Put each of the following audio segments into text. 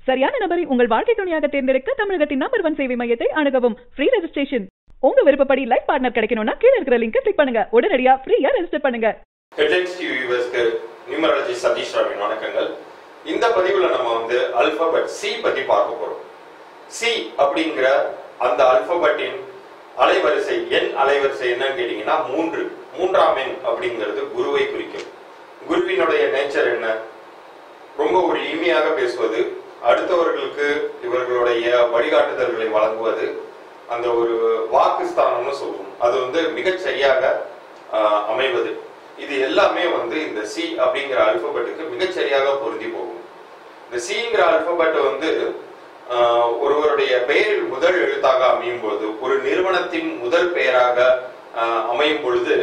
சரியான நபரை உங்கள் வாழ்க்கை துணையாக தேர்ந்தெடுக்க தமிழகத்தின் நம்பர் ஒன் சேவை மையத்தை அணுகவும் ஃப்ரீ ரெஜிஸ்ட்ரேஷன் உங்க விருப்பப்படி லைஃப் பார்ட்னர் கிடைக்கணும்னா கீழ இருக்கிற லிங்க் கிளிக் பண்ணுங்க உடனடியா ஃப்ரீயா ரெஜிஸ்டர் பண்ணுங்க ஹெட்லைன்ஸ் டிவி வியூவர்ஸ்க்கு நியூமராலஜி சதீஷ் ராவின் வணக்கங்கள் இந்த பதிவுல நம்ம வந்து அல்பபெட் சி பத்தி பார்க்க போறோம் சி அப்படிங்கிற அந்த அல்பபெட்டின் அலைவரிசை எண் அலைவரிசை என்னன்னு கேட்டீங்கன்னா மூன்று மூன்றாம் எண் அப்படிங்கிறது குருவை குறிக்கும் குருவினுடைய நேச்சர் என்ன ரொம்ப ஒரு இனிமையாக பேசுவது அடுத்தவர்களுக்கு இவர்களுடைய வழிகாட்டுதல்களை வழங்குவது அந்த ஒரு வாக்குஸ்தானம்னு சொல்லுவோம் அது வந்து மிகச் சரியாக ஆஹ், அமைவது இது எல்லாமே வந்து இந்த சி அப்படிங்கிற அல்பபெட்டுக்கு மிகச் சரியாக பொருந்தி போகும் இந்த சிங்கிற அல்பபெட் வந்து ஆஹ், ஒருவருடைய பெயரில் முதல் எழுத்தாக அமையும் பொழுது ஒரு நிறுவனத்தின் முதல் பெயராக ஆஹ், அமையும் பொழுது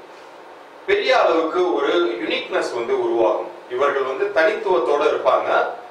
பெரிய அளவுக்கு ஒரு யுனிக்னஸ் வந்து உருவாகும் இவர்கள் வந்து தனித்துவத்தோட இருப்பாங்க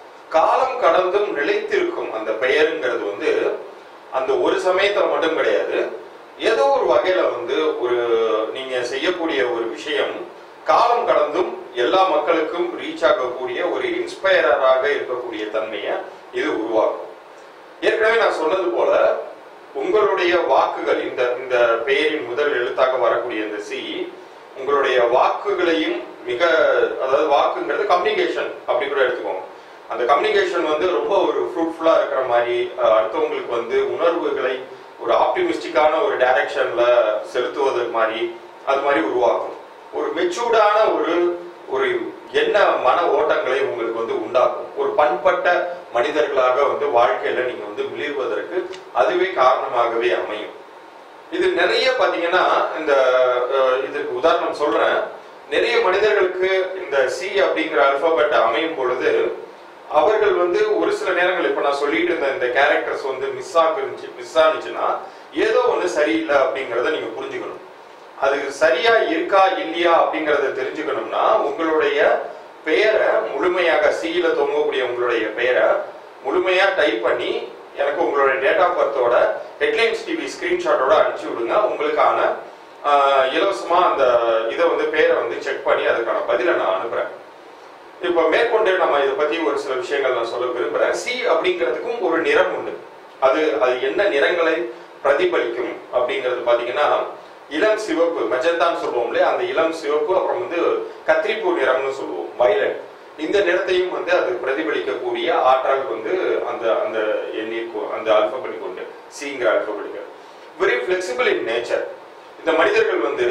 காலம் கடந்தும் நிலைத்திருக்கும் அந்த பெயருங்கிறது வந்து அந்த ஒரு சமயத்துல மட்டும் கிடையாது ஏதோ ஒரு வகையில வந்து ஒரு நீங்க செய்யக்கூடிய ஒரு விஷயம் காலம் கடந்தும் எல்லா மக்களுக்கும் ரீச் ஆகக்கூடிய ஒரு இன்ஸ்பயராக இருக்கக்கூடிய தன்மையை இது உருவாக்கும் ஏற்கனவே நான் சொன்னது போல உங்களுடைய வாக்குகள் இந்த இந்த பெயரின் முதல் எழுத்தாக வரக்கூடிய இந்த சி உங்களுடைய வாக்குகளையும் மிக அதாவது வாக்குங்கிறது கம்யூனிகேஷன் அப்படி கூட எடுத்துக்கோங்க அந்த கம்யூனிகேஷன் வந்து ரொம்ப ஒரு ஃப்ரூட்ஃபுல்லா இருக்கிற மாதிரி அஹ், அடுத்தவங்களுக்கு வந்து உணர்வுகளை ஒரு ஆப்டிமிஸ்டிக்கான ஒரு டைரக்ஷன்ல செலுத்துவது மாதிரி அது மாதிரி உருவாக்கும் ஒரு மெச்சூர்டான ஒரு ஒரு என்ன மன ஓட்டங்களை உங்களுக்கு வந்து உண்டாக்கும் ஒரு பண்பட்ட மனிதர்களாக வந்து வாழ்க்கையில நீங்க வந்து மிளிர்வதற்கு அதுவே காரணமாகவே அமையும் இது நிறைய பாத்தீங்கன்னா இந்த அஹ், இதுக்கு உதாரணம் சொல்றேன் நிறைய மனிதர்களுக்கு இந்த சி அப்படிங்கிற அல்பாபெட் அமையும் பொழுது அவர்கள் வந்து ஒரு சில நேரங்கள் இப்ப நான் சொல்லிட்டு இருந்த இந்த கேரக்டர்ஸ் வந்து மிஸ் ஆகுச்சு மிஸ் ஆனிச்சுன்னா ஏதோ ஒண்ணு சரியில்லை அப்படிங்கறத நீங்க புரிஞ்சுக்கணும் அது சரியா இருக்கா இல்லையா அப்படிங்கறத தெரிஞ்சுக்கணும்னா உங்களுடைய பெயரை முழுமையாக சியில தொங்கக்கூடிய உங்களுடைய பெயரை முழுமையா டைப் பண்ணி எனக்கு உங்களுடைய டேட் ஆஃப் பர்த்தோட ஹெட்லைன்ஸ் டிவி ஸ்கிரீன்ஷாட்டோட அனுப்பிச்சு விடுங்க உங்களுக்கான ஆஹ், இலவசமா அந்த இதை வந்து பேரை வந்து செக் பண்ணி அதுக்கான பதிலை நான் அனுப்புறேன் இப்போ மேற்கொண்டு நம்ம இதை பத்தி ஒரு சில விஷயங்கள் நான் சொல்ல விரும்புறேன் சி அப்படிங்கிறதுக்கும் ஒரு நிறம் உண்டு அது அது என்ன நிறங்களை பிரதிபலிக்கும் அப்படிங்கிறது பாத்தீங்கன்னா இளம் சிவப்பு மெஜந்தான்னு சொல்லுவோம் இல்லையா அந்த இளம் சிவப்பு அப்புறம் வந்து கத்திரிப்பூ நிறம்னு சொல்லுவோம் வயலட் இந்த நிறத்தையும் வந்து அது பிரதிபலிக்கக்கூடிய ஆற்றல் வந்து அந்த அந்த எண்ணிற்கு அந்த அல்பபெட்டுக்கு உண்டு சிங்கிற அல்பபெட்டுக்கு வெரி ஃபிளெக்சிபிள் இன் நேச்சர் இந்த மனிதர்கள் வந்து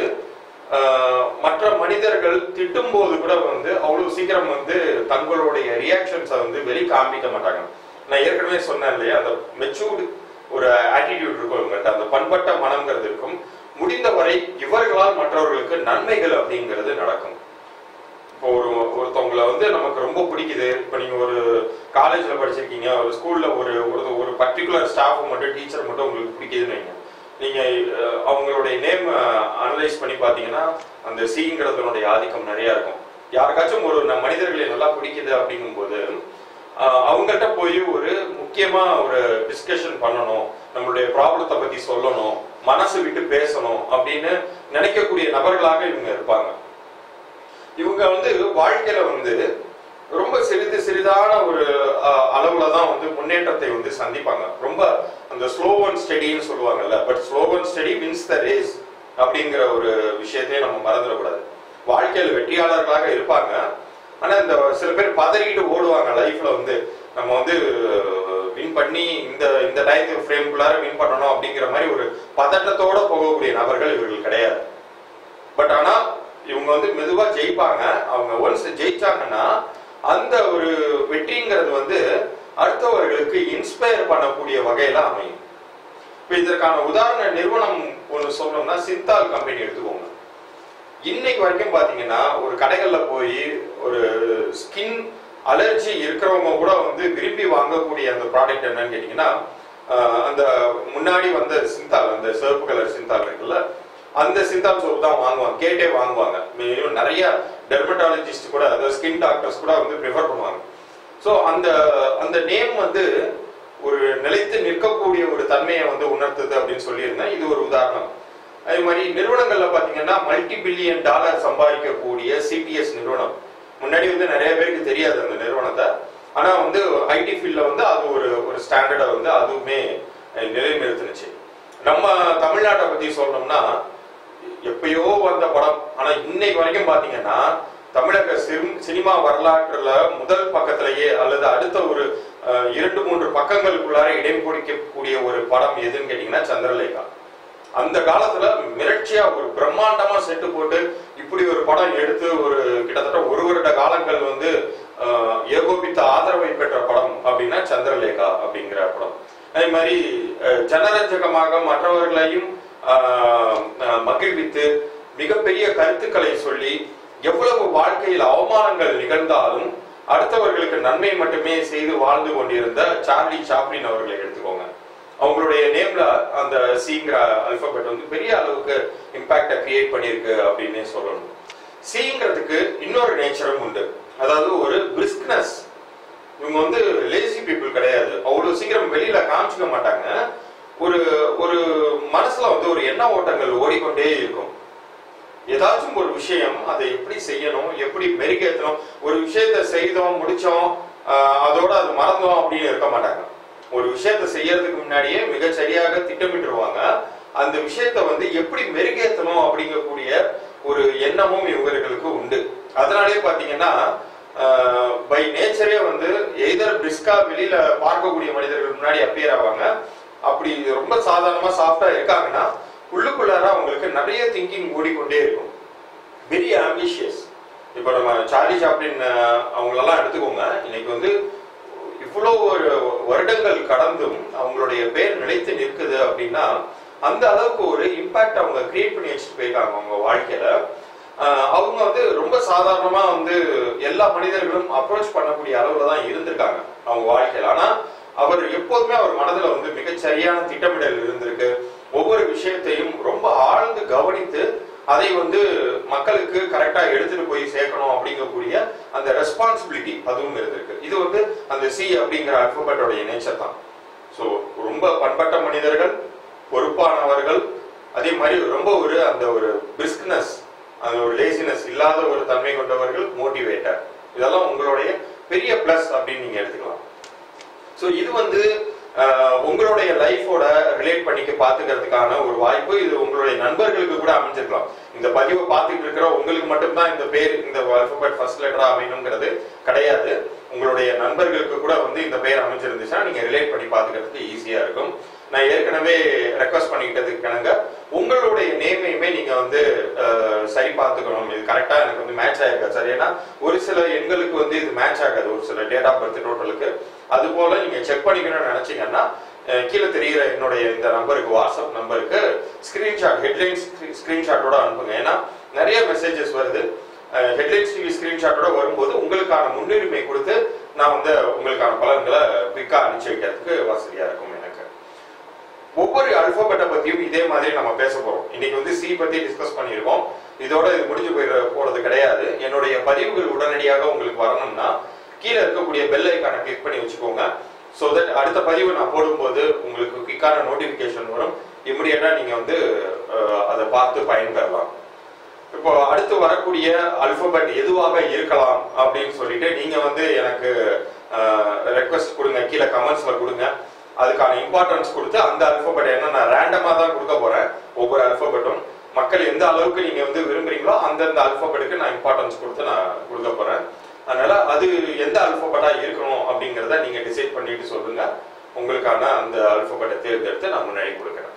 ஆஹ், மற்ற மனிதர்கள் திட்டும் போது கூட வந்து அவ்வளவு சீக்கிரம் வந்து தங்களுடைய ரியாக்ஷன்ஸை வந்து வெளி காமிக்க மாட்டாங்க நான் ஏற்கனவே சொன்னேன் இல்லையா அந்த மெச்சூர்டு ஒரு ஆட்டிடியூட் இருக்கும் இவங்கள்ட்ட அந்த பண்பட்ட மனம்ங்கிறது இருக்கும் முடிந்தவரை இவர்களால் மற்றவர்களுக்கு நன்மைகள் அப்படிங்கிறது நடக்கும் இப்போ ஒரு ஒருத்தவங்களை வந்து நமக்கு ரொம்ப பிடிக்குது இப்போ நீங்க ஒரு காலேஜ்ல படிச்சிருக்கீங்க ஒரு ஸ்கூல்ல ஒரு ஒரு ஒரு பர்டிகுலர் ஸ்டாஃப் மட்டும் டீச்சர் மட்டும் உங்களுக்கு பிடிக்குதுன்னு வைங்க நீங்க அஹ், அவங்களுடைய நேம் அனலைஸ் பண்ணி பாத்தீங்கன்னா அந்த சிங்கிறதுனுடைய ஆதிக்கம் நிறைய இருக்கும் யாருக்காச்சும் ஒரு ந- மனிதர்களை நல்லா பிடிக்குது அப்படிங்கும்போது ஆஹ், அவங்கள்ட்ட போய் ஒரு முக்கியமா ஒரு டிஸ்கஷன் பண்ணணும் நம்மளுடைய ப்ராப்ளத்தை பத்தி சொல்லணும் மனசு விட்டு பேசணும் அப்படின்னு நினைக்கக்கூடிய நபர்களாக இவங்க இருப்பாங்க இவங்க வந்து வாழ்க்கையில வந்து ரொம்ப சிறிது சிறிதான ஒரு அஹ், அளவுல தான் வந்து முன்னேற்றத்தை வந்து சந்திப்பாங்க ரொம்ப அந்த ஸ்லோ அண்ட் ஸ்டடின்னு சொல்லுவாங்கல்ல but slow and steady wins the race அப்படிங்கிற ஒரு விஷயத்தையும் நம்ம மறந்துடக்கூடாது வாழ்க்கையில் வெற்றியாளர்களாக இருப்பாங்க ஆனா இந்த சில பேர் பதறிட்டு ஓடுவாங்க லைஃப்ல வந்து நம்ம வந்து வின் பண்ணி இந்த இந்த டைம் ஃப்ரேம்குள்ளார வின் பண்ணணும் அப்படிங்கிற மாதிரி ஒரு பதட்டத்தோட போகக்கூடிய நபர்கள் இவர்கள் கிடையாது பட் ஆனா இவங்க வந்து மெதுவா ஜெயிப்பாங்க அவங்க ஒன்ஸ் ஜெயிச்சாங்கன்னா அந்த ஒரு வெற்றிங்கிறது வந்து அடுத்தவர்களுக்கு இன்ஸ்பயர் பண்ணக்கூடிய வகையில அமையும் இப்ப இதற்கான உதாரண நிறுவனம் ஒன்று சொல்லணும்னா சிந்தால் கம்பெனி எடுத்துக்கோங்க இன்னைக்கு வரைக்கும் பாத்தீங்கன்னா ஒரு கடைகள்ல போய் ஒரு ஸ்கின் அலர்ஜி இருக்கிறவங்க கூட வந்து விரும்பி வாங்கக்கூடிய அந்த ப்ராடக்ட் என்னன்னு கேட்டீங்கன்னா ஆஹ், அந்த முன்னாடி வந்த சிந்தால் அந்த சிவப்பு கலர் சிந்தால் இருக்குல்ல அந்த சிந்தால் சோப்பு தான் வாங்குவாங்க கேட்டே வாங்குவாங்க மேலும் நிறைய டெர்மட்டாலஜிஸ்ட் கூட அதாவது ஸ்கின் டாக்டர்ஸ் கூட வந்து ப்ரிஃபர் பண்ணுவாங்க ஸோ அந்த அந்த நேம் வந்து ஒரு நிலைத்து நிற்கக்கூடிய ஒரு தன்மையை வந்து உணர்த்துது அப்படின்னு சொல்லியிருந்தேன் இது ஒரு உதாரணம் அதே மாதிரி நிறுவனங்கள்ல பாத்தீங்கன்னா மல்டி பில்லியன் டாலர் சம்பாதிக்கக்கூடிய சிபிஎஸ் நிறுவனம் முன்னாடி வந்து நிறைய பேருக்கு தெரியாது அந்த நிறுவனத்தை ஆனா வந்து ஐடி ஃபீல்ட்ல வந்து அது ஒரு ஒரு ஸ்டாண்டர்டை வந்து அதுவுமே அஹ், நிலைநிறுத்துனுச்சு நம்ம தமிழ்நாட்டை பத்தி சொல்லணும்னா எப்பயோ வந்த படம் ஆனா இன்னைக்கு வரைக்கும் பாத்தீங்கன்னா தமிழக சிம்- சினிமா வரலாற்றுல முதல் பக்கத்திலேயே அல்லது அடுத்த ஒரு அஹ், இரண்டு மூன்று பக்கங்களுக்குள்ளார இடம் கொடுக்கக்கூடிய ஒரு படம் எதுன்னு கேட்டீங்கன்னா சந்திரலேகா அந்த காலத்துல மிரட்சியா ஒரு பிரம்மாண்டமா செட்டு போட்டு இப்படி ஒரு படம் எடுத்து ஒரு கிட்டத்தட்ட ஒரு வருட காலங்கள் வந்து அஹ், ஏகோபித்த ஆதரவை பெற்ற படம் அப்படின்னா சந்திரலேகா அப்படிங்கிற படம் அதே மாதிரி அஹ், ஜனரஞ்சகமாக மற்றவர்களையும் ஆஹ், அஹ், மகிழ்வித்து மிகப்பெரிய கருத்துக்களை சொல்லி எவ்வளவு வாழ்க்கையில் அவமானங்கள் நிகழ்ந்தாலும் அடுத்தவர்களுக்கு நன்மை மட்டுமே செய்து வாழ்ந்து கொண்டிருந்த சார்லி சாப்ளின் அவர்களை எடுத்துக்கோங்க அவங்களுடைய நேம்ல அந்த சிங்கிற அல்பபெட் வந்து பெரிய அளவுக்கு இம்பாக்டை கிரியேட் பண்ணியிருக்கு அப்படின்னே சொல்லணும் சிங்கிறதுக்கு இன்னொரு நேச்சரும் உண்டு அதாவது ஒரு பிரிஸ்க்னஸ் இவங்க வந்து லேசி பீப்புள் கிடையாது அவ்வளவு சீக்கிரம் வெளியில காமிச்சிக்க மாட்டாங்க ஒரு ஒரு மனசுல வந்து ஒரு எண்ண ஓட்டங்கள் ஓடிக்கொண்டே இருக்கும் ஏதாச்சும் ஒரு விஷயம் அதை எப்படி செய்யணும் எப்படி மெருகேற்றணும் ஒரு விஷயத்த செய்தோம் முடிச்சோம் ஆஹ் அதோட அது மறந்தோம் அப்படின்னு இருக்க மாட்டாங்க ஒரு விஷயத்த செய்யறதுக்கு முன்னாடியே மிக சரியாக திட்டமிட்டுருவாங்க அந்த விஷயத்த வந்து எப்படி மெருகேற்றணும் அப்படிங்கக்கூடிய ஒரு எண்ணமும் இவர்களுக்கு உண்டு அதனாலே பாத்தீங்கன்னா பை நேச்சரே வந்து எய்தர் பிரிஸ்கா வெளியில பார்க்கக்கூடிய மனிதர்கள் முன்னாடி அப்பியர் ஆவாங்க அப்படி ரொம்ப சாதாரணமா சாஃப்டா இருக்காங்கன்னா உள்ளுக்குள்ளார அவங்களுக்கு நிறைய திங்கிங் ஓடிக்கொண்டே இருக்கும் வெரி ஆம்பிஷியஸ் இப்போ நம்ம சார்லி சாப்ளின் அஹ், அவங்களெல்லாம் எடுத்துக்கோங்க இன்னைக்கு வந்து இவ்வளோ ஒரு வருடங்கள் கடந்தும் அவங்களுடைய பேர் நிலைத்து நிற்குது அப்படின்னா அந்த அளவுக்கு ஒரு இம்பாக்ட் அவங்க கிரியேட் பண்ணி வச்சுட்டு போயிருக்காங்க அவங்க வாழ்க்கையில அஹ், அவங்க வந்து ரொம்ப சாதாரணமா வந்து எல்லா மனிதர்களும் அப்ரோச் பண்ணக்கூடிய அளவுல தான் இருந்திருக்காங்க அவங்க வாழ்க்கையில ஆனா அவர் எப்போதுமே அவர் மனதுல வந்து மிகச் சரியான திட்டமிடல் இருந்திருக்கு ஒவ்வொரு விஷயத்தையும் ரொம்ப ஆழ்ந்து கவனித்து அதை வந்து மக்களுக்கு கரெக்டா எடுத்துட்டு போய் சேர்க்கணும் அப்படிங்கக்கூடிய அந்த ரெஸ்பான்சிபிலிட்டி அதுவும் இருந்திருக்கு இது வந்து அந்த சி அப்படிங்கிற அல்பபெட்டோடைய நேச்சர் தான் ஸோ ரொம்ப பண்பட்ட மனிதர்கள் பொறுப்பானவர்கள் அதே மாதிரி ரொம்ப ஒரு அந்த ஒரு பிஸ்க்னஸ் அந்த ஒரு லேசினஸ் இல்லாத ஒரு தன்மை கொண்டவர்கள் மோட்டிவேட்டர் இதெல்லாம் உங்களுடைய பெரிய பிளஸ் அப்படின்னு நீங்க எடுத்துக்கலாம் ஸோ இது வந்து அஹ், உங்களுடைய லைஃபோட ரிலேட் பண்ணிக்க பாத்துக்கிறதுக்கான ஒரு வாய்ப்பு இது உங்களுடைய நண்பர்களுக்கு கூட அமைஞ்சிருக்கலாம் இந்த பதிவை பார்த்துட்டு இருக்கிற உங்களுக்கு மட்டும்தான் இந்த பேர் இந்த அல்பபெட் ஃபர்ஸ்ட் லெட்டரா அமையணுங்கிறது கிடையாது உங்களுடைய நண்பர்களுக்கு கூட வந்து இந்த பேர் அமைஞ்சிருந்துச்சுன்னா நீங்க ரிலேட் பண்ணி பாத்துக்கிறதுக்கு ஈஸியா இருக்கும் நான் ஏற்கனவே ரெக்வஸ்ட் பண்ணிக்கிட்டதுக்கு கணங்க உங்களுடைய நேமையுமே நீங்க வந்து அஹ், சரி பார்த்துக்கணும் இது கரெக்டா எனக்கு வந்து மேட்ச் ஆயிருக்கா சரி ஏன்னா ஒரு சில எண்களுக்கு வந்து இது மேட்ச் ஆகாது ஒரு சில டேட் ஆஃப் பர்த் டோட்டலுக்கு அது போல நீங்க செக் பண்ணிக்கணும்னு நினைச்சீங்கன்னா அஹ், கீழே தெரியுற என்னுடைய இந்த நம்பருக்கு வாட்ஸ்அப் நம்பருக்கு ஸ்கிரீன்ஷாட் ஹெட்லைன்ஸ் ஸ்கிரீன்ஷாட்டோட அனுப்புங்க ஏன்னா நிறைய மெசேஜஸ் வருது ஹெட்லைன்ஸ் டிவி ஸ்கிரீன்ஷாட்டோட வரும்போது உங்களுக்கான முன்னுரிமை கொடுத்து நான் வந்து உங்களுக்கான பலன்களை குயிக்கா அனுப்பிச்சு வைக்கிறதுக்கு வசதியா இருக்கும் எனக்கு ஒவ்வொரு அல்பாபெட்டை பத்தியும் இதே மாதிரி நம்ம பேச போறோம் இன்னைக்கு வந்து சி பத்தி டிஸ்கஸ் பண்ணியிருக்கோம் இதோட இது முடிஞ்சு போயிட போறது கிடையாது என்னுடைய பதிவுகள் உடனடியாக உங்களுக்கு வரணும்னா கீழே இருக்கக்கூடிய பெல் ஐக்கானை கிளிக் பண்ணி வச்சுக்கோங்க ஸோ தட் அடுத்த பதிவு நான் போடும்போது உங்களுக்கு குயிக்கான நோட்டிபிகேஷன் வரும் இமிடியட்டா நீங்க வந்து அஹ், அதை பார்த்து பயன்பெறலாம் இப்போ அடுத்து வரக்கூடிய அல்பபெட் எதுவாக இருக்கலாம் அப்படின்னு சொல்லிட்டு நீங்க வந்து எனக்கு ரெக்வஸ்ட் கொடுங்க கீழே கமெண்ட்ஸ்ல கொடுங்க அதுக்கான இம்பார்ட்டன்ஸ் கொடுத்து அந்த அல்பபெட் என்ன நான் ரேண்டமா தான் கொடுக்க போறேன் ஒவ்வொரு அல்பபெட்டும் மக்கள் எந்த அளவுக்கு நீங்க வந்து விரும்புறீங்களோ அந்தந்த அல்பபெட்டுக்கு நான் இம்பார்ட்டன்ஸ் கொடுத்து நான் கொடுக்க போறேன் அதனால அது எந்த அல்பபெட்டா இருக்கணும் அப்படிங்கறத நீங்க டிசைட் பண்ணிட்டு சொல்லுங்க உங்களுக்கான அந்த அல்பபெட்டை தேர்ந்தெடுத்து நான் முன்னாடி கொடுக்குறேன்